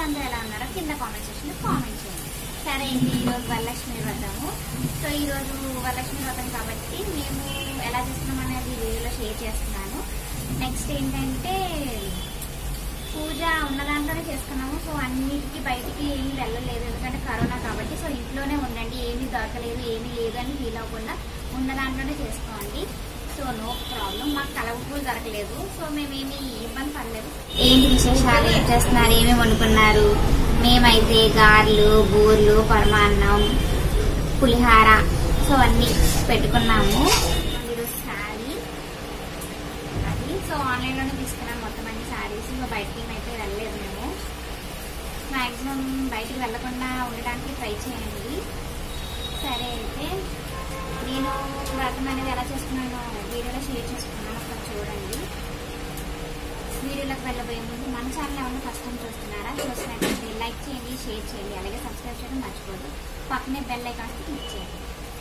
అందరూ ఎలా ఉన్నారో కింద కామెంట్ సెక్షన్లో కామెంట్ చేయండి సరే ఇంక ఈరోజు వరలక్ష్మి వ్రతము సో ఈరోజు వరలక్ష్మి వ్రతం కాబట్టి మేము ఎలా చేస్తున్నాం అనేది వీడియోలో షేర్ చేస్తున్నాను నెక్స్ట్ ఏంటంటే పూజ ఉన్న దాంట్లోనే చేసుకున్నాము సో అన్నిటికీ బయటికి ఏమీ వెళ్ళలేదు ఎందుకంటే కరోనా కాబట్టి సో ఇంట్లోనే ఉండండి ఏమీ దొరకలేదు ఏమీ లేదు అని ఫీల్ అవ్వకుండా ఉన్న దాంట్లోనే చేసుకోండి సో నో ప్రాబ్లం మాకు కలవ పూలు దొరకలేదు సో మేమేమి ఇబ్బంది పడలేదు ఏంటి విశేషాలు ఏం చేస్తున్నారు ఏమేమి వండుకున్నారు మేమైతే గారెలు బూర్లు పరమాన్నం పులిహార సో అన్నీ పెట్టుకున్నాము ఈరోజు శారీ అది సో ఆన్లైన్లోనే తీసుకున్నాను మొత్తం అన్ని శారీస్ ఇంకా బయటికి అయితే వెళ్ళలేదు మేము మ్యాక్సిమం బయటికి వెళ్ళకుండా ఉండడానికి ట్రై చేయండి సరే అయితే నేను వ్రతం అనేది ఎలా చేసుకున్నానో వీడియోలో షేర్ చేసుకున్నాను ఒకసారి చూడండి వీడియోలోకి వెళ్ళబోయే ముందు మన ఛానల్ ఏమన్నా ఫస్ట్ టైం చూస్తున్నారా చూసినట్లయితే లైక్ చేయండి షేర్ చేయండి అలాగే సబ్స్క్రైబ్ చేయడం మర్చిపోద్దు పక్కనే బెల్ ఐకాన్ క్లిక్ చేయండి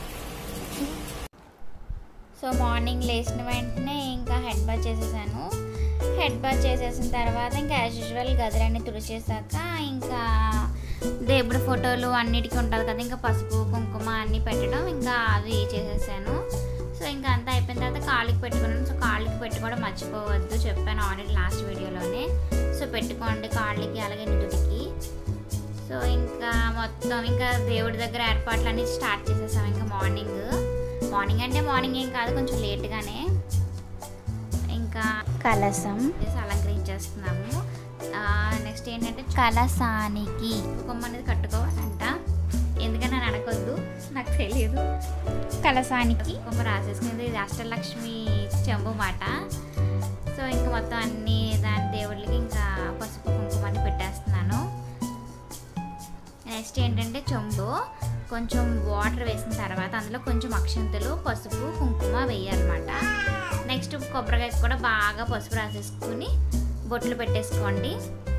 సో మార్నింగ్ లేచిన వెంటనే ఇంకా హెడ్ బాత్ చేసేసాను హెడ్ బాత్ చేసేసిన తర్వాత ఇంకా యాజ్ యూజువల్ గదులన్నీ తుడిచేసాక ఇంకా దేవుడి ఫోటోలు అన్నిటికీ ఉంటుంది కదా ఇంకా పసుపు కుంకుమ అన్నీ పెట్టడం ఇంకా అది చేసేసాను సో ఇంకా అంతా అయిపోయిన తర్వాత కాళ్ళకి పెట్టుకున్నాను సో కాళ్ళకి పెట్టుకోవడం మర్చిపోవద్దు చెప్పాను ఆల్రెడీ లాస్ట్ వీడియోలోనే సో పెట్టుకోండి కాళ్ళకి అలాగే నుదుటికి సో ఇంకా మొత్తం ఇంకా దేవుడి దగ్గర ఏర్పాట్లు అన్ని స్టార్ట్ చేసేసాం ఇంకా మార్నింగ్ మార్నింగ్ అంటే మార్నింగ్ ఏం కాదు కొంచెం లేట్గానే ఇంకా కలసం వేసి అలంకరించేస్తున్నాము నెక్స్ట్ ఏంటంటే కలసానికి కుమ్మ అనేది కట్టుకోవాలంట ఎందుకని అని అడగొద్దు నాకు తెలియదు కలసానికి కుమ్మ రాసేసుకుంది ఇది అష్టలక్ష్మి చెంబు మాట సో ఇంకా మొత్తం అన్ని దాని దేవుళ్ళకి ఇంకా పసుపు కుంకుమని పెట్టేస్తున్నాను నెక్స్ట్ ఏంటంటే చెంబు కొంచెం వాటర్ వేసిన తర్వాత అందులో కొంచెం అక్షంతలు పసుపు కుంకుమ వేయాలన్నమాట నెక్స్ట్ కొబ్బరికాయ కూడా బాగా పసుపు రాసేసుకుని బొట్లు పెట్టేసుకోండి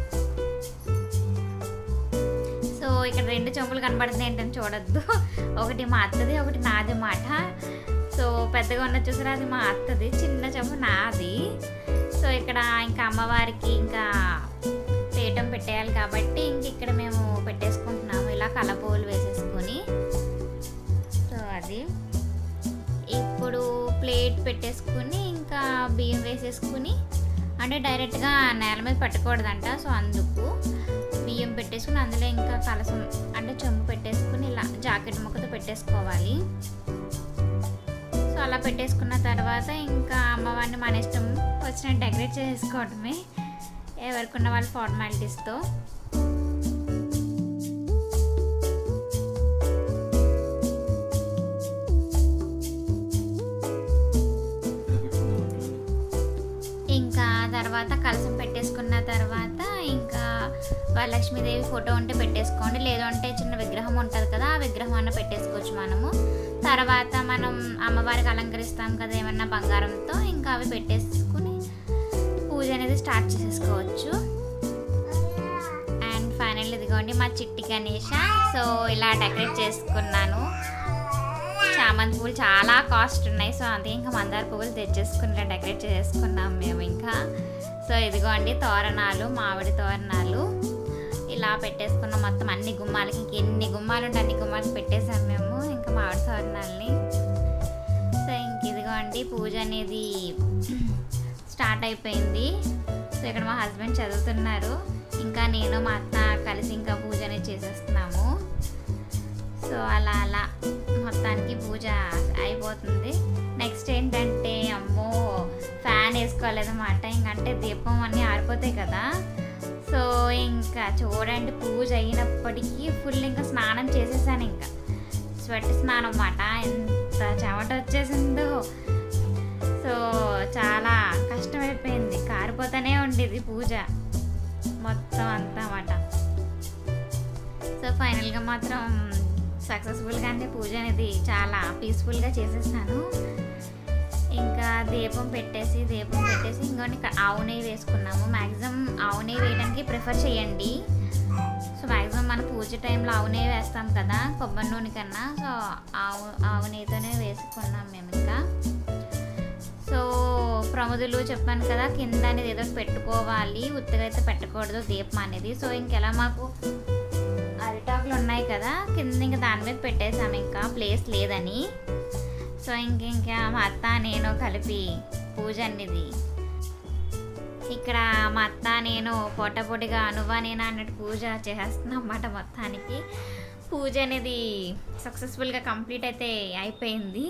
సో ఇక్కడ రెండు చెంబులు కనబడుతున్నాయి ఏంటని చూడొద్దు ఒకటి మా అత్తది ఒకటి నాది మాట సో పెద్దగా ఉన్న చూసారా అది మా అత్తది చిన్న చెంబు నాది సో ఇక్కడ ఇంకా అమ్మవారికి ఇంకా పీఠం పెట్టేయాలి కాబట్టి ఇంక ఇక్కడ మేము పెట్టేసుకుంటున్నాము ఇలా కలపోలు వేసేసుకొని సో అది ఇప్పుడు ప్లేట్ పెట్టేసుకుని ఇంకా బియ్యం వేసేసుకుని అంటే డైరెక్ట్గా నేల మీద పెట్టకూడదంట సో అందుకు బియ్యం పెట్టేసుకుని అందులో ఇంకా కలసం అంటే చెంబు పెట్టేసుకుని ఇలా జాకెట్ ముక్కతో పెట్టేసుకోవాలి సో అలా పెట్టేసుకున్న తర్వాత ఇంకా అమ్మవారిని మన ఇష్టం వచ్చినట్టు డెకరేట్ చేసుకోవడమే ఎవరికున్న వాళ్ళ ఫార్మాలిటీస్తో ఇంకా తర్వాత కలసం పెట్టేసుకున్న తర్వాత ఇంకా వరలక్ష్మీదేవి ఫోటో ఉంటే పెట్టేసుకోండి లేదు అంటే చిన్న విగ్రహం ఉంటుంది కదా ఆ విగ్రహం అన్న పెట్టేసుకోవచ్చు మనము తర్వాత మనం అమ్మవారికి అలంకరిస్తాం కదా ఏమన్నా బంగారంతో ఇంకా అవి పెట్టేసుకుని పూజ అనేది స్టార్ట్ చేసేసుకోవచ్చు అండ్ ఫైనల్ ఇదిగోండి మా చిట్టి గణేష సో ఇలా డెకరేట్ చేసుకున్నాను చామంతి పూలు చాలా కాస్ట్ ఉన్నాయి సో అందుకే ఇంకా మందార పువ్వులు తెచ్చేసుకుని ఇలా డెకరేట్ చేసుకున్నాం మేము ఇంకా సో ఇదిగోండి తోరణాలు మామిడి తోరణాలు ఇలా పెట్టేసుకున్నాం మొత్తం అన్ని గుమ్మాలకి ఇంక ఎన్ని గుమ్మాలు ఉంటే అన్ని గుమ్మాలకి పెట్టేసాం మేము ఇంకా మామిడి తోరణాలని సో ఇంక ఇదిగోండి పూజ అనేది స్టార్ట్ అయిపోయింది సో ఇక్కడ మా హస్బెండ్ చదువుతున్నారు ఇంకా నేను మా అత్త కలిసి ఇంకా పూజ అనేది చేసేస్తున్నాము సో అలా అలా మొత్తానికి పూజ అయిపోతుంది నెక్స్ట్ ఏంటంటే అమ్మో ఫ్యాన్ వేసుకోలేదన్నమాట ఇంకంటే దీపం అన్నీ ఆరిపోతాయి కదా సో ఇంకా చూడండి పూజ అయినప్పటికీ ఫుల్ ఇంకా స్నానం చేసేసాను ఇంకా స్వెట్ స్నానం అన్నమాట ఎంత చెమట వచ్చేసిందో సో చాలా కష్టమైపోయింది కారిపోతూనే ఉండేది పూజ మొత్తం అంతా అన్నమాట సో ఫైనల్గా మాత్రం సక్సెస్ఫుల్గానే పూజ అనేది చాలా పీస్ఫుల్గా చేసేసాను ఇంకా దీపం పెట్టేసి దీపం పెట్టేసి ఇంకోటి ఇక్కడ ఆవు నెయ్యి వేసుకున్నాము మ్యాక్సిమం ఆవు నెయ్యి వేయడానికి ప్రిఫర్ చేయండి సో మ్యాక్సిమం మన పూజ టైంలో ఆవు నెయ్యి వేస్తాం కదా కొబ్బరి నూనె కన్నా సో ఆవు ఆవు నెయ్యితోనే వేసుకున్నాం మేము ఇంకా సో ప్రముదులు చెప్పాను కదా కింద అనేది ఏదో పెట్టుకోవాలి ఉత్తగా అయితే పెట్టకూడదు దీపం అనేది సో ఇంకెలా మాకు అరిటాకులు ఉన్నాయి కదా కింద ఇంకా దాని మీద పెట్టేసాము ఇంకా ప్లేస్ లేదని సో ఇంక ఇంకా మా అత్త నేను కలిపి పూజ అనేది ఇక్కడ మా అత్త నేను పొట్టపొడిగా నువ్వా నేనా అన్నట్టు పూజ చేస్తున్నాం అన్నమాట మొత్తానికి పూజ అనేది సక్సెస్ఫుల్గా కంప్లీట్ అయితే అయిపోయింది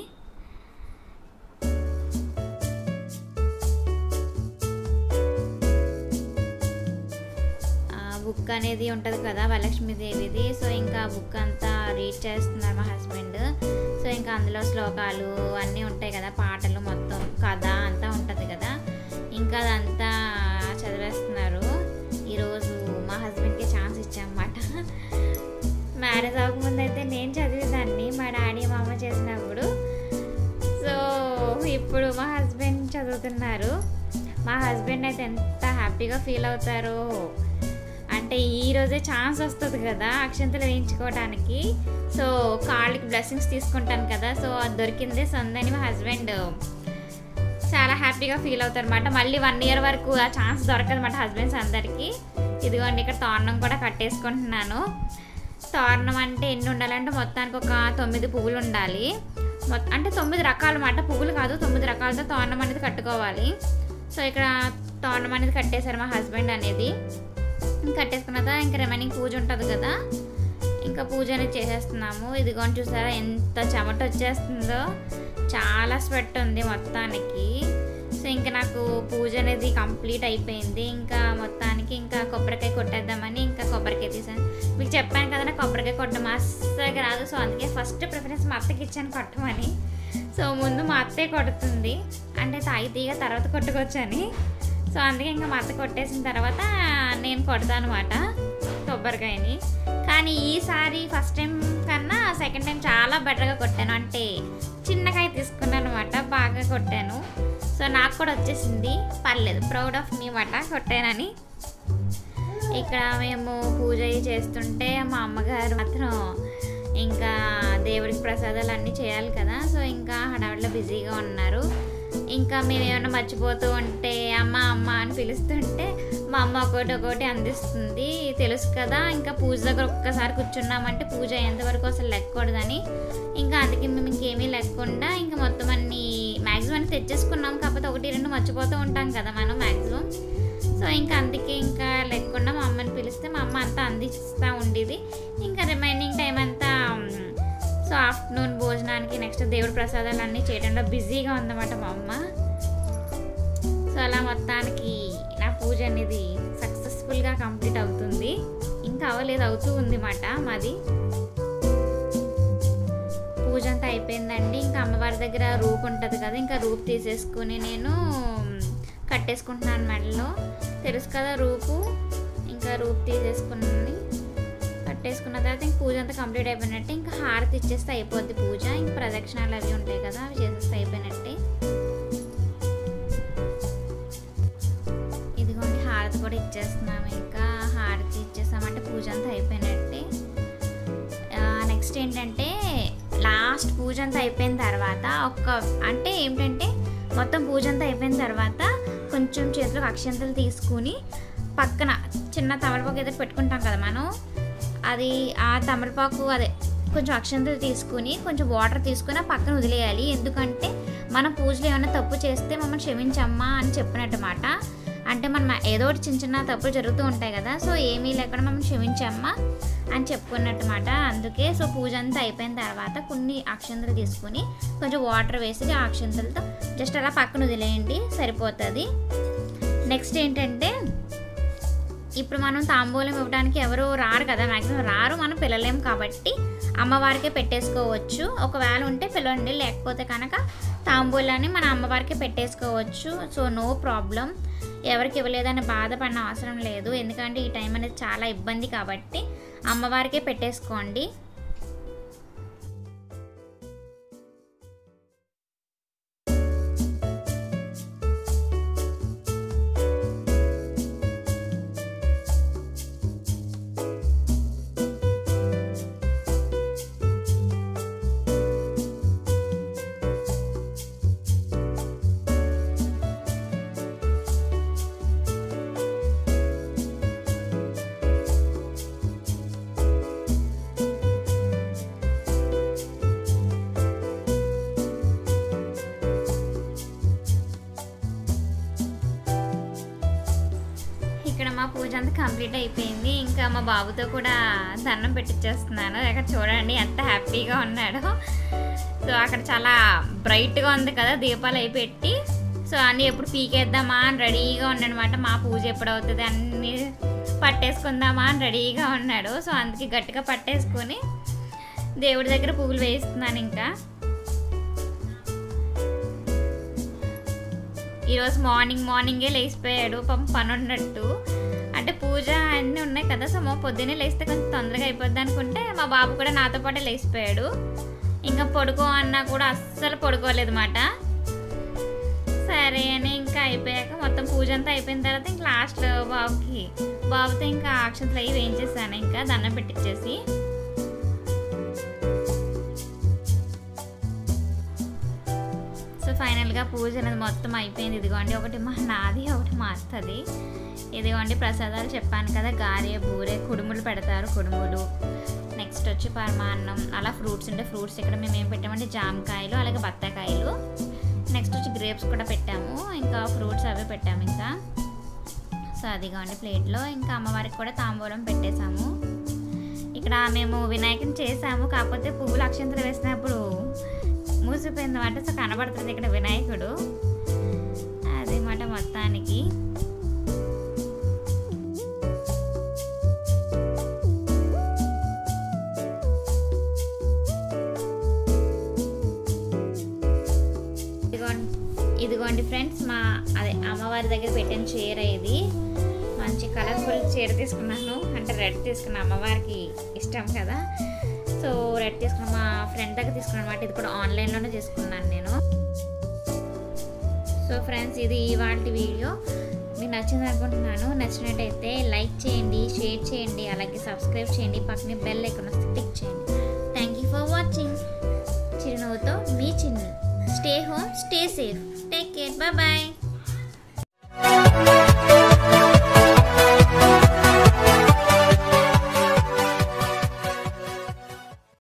బుక్ అనేది ఉంటుంది కదా వరలక్ష్మీదేవిది సో ఇంకా బుక్ అంతా రీడ్ చేస్తున్నారు మా హస్బెండ్ సో ఇంకా అందులో శ్లోకాలు అన్నీ ఉంటాయి కదా పాటలు మొత్తం కథ అంతా ఉంటుంది కదా ఇంకా అదంతా చదివేస్తున్నారు ఈరోజు మా హస్బెండ్కి ఛాన్స్ ఇచ్చామన్నమాట మ్యారేజ్ అవ్వకముందు అయితే నేను చదివేదాన్ని మా డాడీ మా అమ్మ చేసినప్పుడు సో ఇప్పుడు మా హస్బెండ్ చదువుతున్నారు మా హస్బెండ్ అయితే ఎంత హ్యాపీగా ఫీల్ అవుతారో అంటే ఈ రోజే ఛాన్స్ వస్తుంది కదా అక్షంతలు వేయించుకోవడానికి సో కాళ్ళకి బ్లెస్సింగ్స్ తీసుకుంటాను కదా సో అది దొరికిందే సొందని మా హస్బెండ్ చాలా హ్యాపీగా ఫీల్ అవుతారు అనమాట మళ్ళీ వన్ ఇయర్ వరకు ఆ ఛాన్స్ దొరకదు అనమాట హస్బెండ్స్ అందరికీ ఇదిగోండి ఇక్కడ తోరణం కూడా కట్టేసుకుంటున్నాను తోరణం అంటే ఎన్ని ఉండాలంటే మొత్తానికి ఒక తొమ్మిది పువ్వులు ఉండాలి మొత్తం అంటే తొమ్మిది రకాలు అన్నమాట పువ్వులు కాదు తొమ్మిది రకాలతో తోరణం అనేది కట్టుకోవాలి సో ఇక్కడ తోరణం అనేది కట్టేశారు మా హస్బెండ్ అనేది కట్టేసుకున్న తర్వాత ఇంకా రిమైనింగ్ పూజ ఉంటుంది కదా ఇంకా పూజ అనేది చేసేస్తున్నాము ఇదిగోని చూసారా ఎంత చెమట వచ్చేస్తుందో చాలా స్వెట్ ఉంది మొత్తానికి సో ఇంకా నాకు పూజ అనేది కంప్లీట్ అయిపోయింది ఇంకా మొత్తానికి ఇంకా కొబ్బరికాయ కొట్టేద్దామని ఇంకా కొబ్బరికాయ తీసాను మీకు చెప్పాను కదా నాకు కొబ్బరికాయ కొట్టడం అస్సలు రాదు సో అందుకే ఫస్ట్ ప్రిఫరెన్స్ మా అత్తకి ఇచ్చాను కొట్టమని సో ముందు మా అత్తే కొడుతుంది అంటే తాగి తీగ తర్వాత కొట్టుకొచ్చని సో అందుకే ఇంకా మా అత్త కొట్టేసిన తర్వాత నేను కొడతాను అనమాట కొబ్బరికాయని కానీ ఈసారి ఫస్ట్ టైం కన్నా సెకండ్ టైం చాలా బెటర్గా కొట్టాను అంటే చిన్నకాయ తీసుకున్నాను అనమాట బాగా కొట్టాను సో నాకు కూడా వచ్చేసింది పర్లేదు ప్రౌడ్ ఆఫ్ మీ మాట కొట్టానని ఇక్కడ మేము పూజ చేస్తుంటే మా అమ్మగారు మాత్రం ఇంకా దేవుడికి ప్రసాదాలు అన్నీ చేయాలి కదా సో ఇంకా హడావిడిలో బిజీగా ఉన్నారు ఇంకా మేము ఏమైనా మర్చిపోతూ ఉంటే అమ్మ అమ్మ అని పిలుస్తుంటే మా అమ్మ ఒకటి ఒకటి అందిస్తుంది తెలుసు కదా ఇంకా పూజ దగ్గర ఒక్కసారి కూర్చున్నామంటే పూజ అయ్యేంతవరకు అసలు లెక్కకూడదని ఇంకా అందుకే మేము ఇంకేమీ లేకుండా ఇంకా మొత్తం అన్ని మ్యాక్సిమం అన్ని తెచ్చేసుకున్నాం కాకపోతే ఒకటి రెండు మర్చిపోతూ ఉంటాం కదా మనం మ్యాక్సిమం సో ఇంకా అందుకే ఇంకా లేకుండా మా అమ్మని పిలిస్తే మా అమ్మ అంతా అందిస్తూ ఉండేది ఇంకా రిమైనింగ్ టైం అంతా సో ఆఫ్టర్నూన్ భోజనానికి నెక్స్ట్ దేవుడి ప్రసాదాలు అన్నీ చేయడంలో బిజీగా ఉందన్నమాట మా అమ్మ సో అలా మొత్తానికి నా పూజ అనేది సక్సెస్ఫుల్గా కంప్లీట్ అవుతుంది ఇంకా అవ్వలేదు అవుతూ ఉంది మాట మాది పూజ అంతా అయిపోయిందండి ఇంకా అమ్మవారి దగ్గర రూప్ ఉంటుంది కదా ఇంకా రూప్ తీసేసుకుని నేను కట్టేసుకుంటున్నాను మెడలో తెలుసు కదా రూపు ఇంకా రూప్ తీసేసుకుని కట్టేసుకున్న తర్వాత ఇంక పూజ అంతా కంప్లీట్ అయిపోయినట్టే ఇంకా హారతి ఇచ్చేస్తే అయిపోద్ది పూజ ఇంక ప్రదక్షిణాలు అవి ఉంటాయి కదా అవి చేసేస్తే అయిపోయినట్టే ఇదిగోండి హారతి కూడా ఇచ్చేస్తున్నాము ఇంకా హారతి ఇచ్చేసామంటే పూజ అంతా అయిపోయినట్టే నెక్స్ట్ ఏంటంటే లాస్ట్ పూజ అంతా అయిపోయిన తర్వాత ఒక అంటే ఏంటంటే మొత్తం పూజ అంతా అయిపోయిన తర్వాత కొంచెం చేతిలో అక్షంతలు తీసుకుని పక్కన చిన్న తమలపాకు ఏదో పెట్టుకుంటాం కదా మనం అది ఆ తమలపాకు అదే కొంచెం అక్షంతలు తీసుకుని కొంచెం వాటర్ తీసుకుని ఆ పక్కన వదిలేయాలి ఎందుకంటే మనం పూజలో ఏమైనా తప్పు చేస్తే మమ్మల్ని క్షమించమ్మా అని చెప్పినట్టు మాట అంటే మనం ఏదో ఒకటి చిన్న చిన్న తప్పులు జరుగుతూ ఉంటాయి కదా సో ఏమీ లేకుండా మమ్మల్ని క్షమించమ్మా అని చెప్పుకున్నట్టు మాట అందుకే సో పూజ అంతా అయిపోయిన తర్వాత కొన్ని అక్షంతలు తీసుకుని కొంచెం వాటర్ వేసి ఆ అక్షంతలతో జస్ట్ అలా పక్కన వదిలేయండి సరిపోతుంది నెక్స్ట్ ఏంటంటే ఇప్పుడు మనం తాంబూలం ఇవ్వడానికి ఎవరు రారు కదా మ్యాక్సిమం రారు మనం పిల్లలేం కాబట్టి అమ్మవారికే పెట్టేసుకోవచ్చు ఒకవేళ ఉంటే పిలవండి లేకపోతే కనుక తాంబూలాన్ని మన అమ్మవారికే పెట్టేసుకోవచ్చు సో నో ప్రాబ్లం ఎవరికి ఇవ్వలేదని బాధపడిన అవసరం లేదు ఎందుకంటే ఈ టైం అనేది చాలా ఇబ్బంది కాబట్టి అమ్మవారికే పెట్టేసుకోండి అంతా కంప్లీట్ అయిపోయింది ఇంకా మా బాబుతో కూడా దండం పెట్టించేస్తున్నాను ఇక్కడ చూడండి ఎంత హ్యాపీగా ఉన్నాడు సో అక్కడ చాలా బ్రైట్గా ఉంది కదా దీపాలు అవి పెట్టి సో అన్నీ ఎప్పుడు పీకేద్దామా అని రెడీగా ఉన్నాడనమాట మా పూజ ఎప్పుడు అవుతుంది అన్నీ పట్టేసుకుందామా అని రెడీగా ఉన్నాడు సో అందుకే గట్టిగా పట్టేసుకొని దేవుడి దగ్గర పువ్వులు వేస్తున్నాను ఇంకా ఈరోజు మార్నింగ్ మార్నింగే లేచిపోయాడు పాపం పని ఉన్నట్టు అంటే పూజ అన్నీ ఉన్నాయి కదా సో మా పొద్దున్నే లేస్తే కొంచెం తొందరగా అయిపోద్ది అనుకుంటే మా బాబు కూడా నాతో పాటే లేచిపోయాడు ఇంకా పడుకో అన్నా కూడా అస్సలు పడుకోలేదు మాట సరే అని ఇంకా అయిపోయాక మొత్తం పూజ అంతా అయిపోయిన తర్వాత ఇంకా లాస్ట్లో బాబుకి బాబుతో ఇంకా అక్షంతలు అవి వేయించేసాను ఇంకా దండం పెట్టించేసి సో ఫైనల్గా పూజ అనేది మొత్తం అయిపోయింది ఇదిగోండి ఒకటి మా నాది ఒకటి మా అత్తది ఇదిగోండి ప్రసాదాలు చెప్పాను కదా గారె బూరె కుడుములు పెడతారు కుడుములు నెక్స్ట్ వచ్చి పరమాన్నం అలా ఫ్రూట్స్ ఉంటే ఫ్రూట్స్ ఇక్కడ మేము ఏం పెట్టామంటే జామకాయలు అలాగే బత్తాకాయలు నెక్స్ట్ వచ్చి గ్రేప్స్ కూడా పెట్టాము ఇంకా ఫ్రూట్స్ అవి పెట్టాము ఇంకా సో అదిగోండి ప్లేట్లో ఇంకా అమ్మవారికి కూడా తాంబూలం పెట్టేశాము ఇక్కడ మేము వినాయకుని చేసాము కాకపోతే పువ్వులు అక్షంతలు వేసినప్పుడు మూసిపోయింది మాట సో కనబడుతుంది ఇక్కడ వినాయకుడు అది మాట మొత్తానికి ఇదిగోండి ఇదిగోండి ఫ్రెండ్స్ మా అదే అమ్మవారి దగ్గర పెట్టిన చీర ఇది మంచి కలర్ఫుల్ చీర తీసుకున్నాను అంటే రెడ్ తీసుకున్నాను అమ్మవారికి ఇష్టం కదా సో రెడ్ తీసుకున్న మా ఫ్రెండ్ దగ్గర తీసుకున్నాను అనమాట ఇది కూడా ఆన్లైన్లోనే తీసుకున్నాను నేను సో ఫ్రెండ్స్ ఇది ఇవాళ వీడియో మీకు నచ్చింది అనుకుంటున్నాను నచ్చినట్టయితే లైక్ చేయండి షేర్ చేయండి అలాగే సబ్స్క్రైబ్ చేయండి పక్కనే బెల్ ఐకాన్ క్లిక్ చేయండి థ్యాంక్ యూ ఫర్ వాచింగ్ చిరునవ్వుతో మీ Chinni stay home stay safe take care bye bye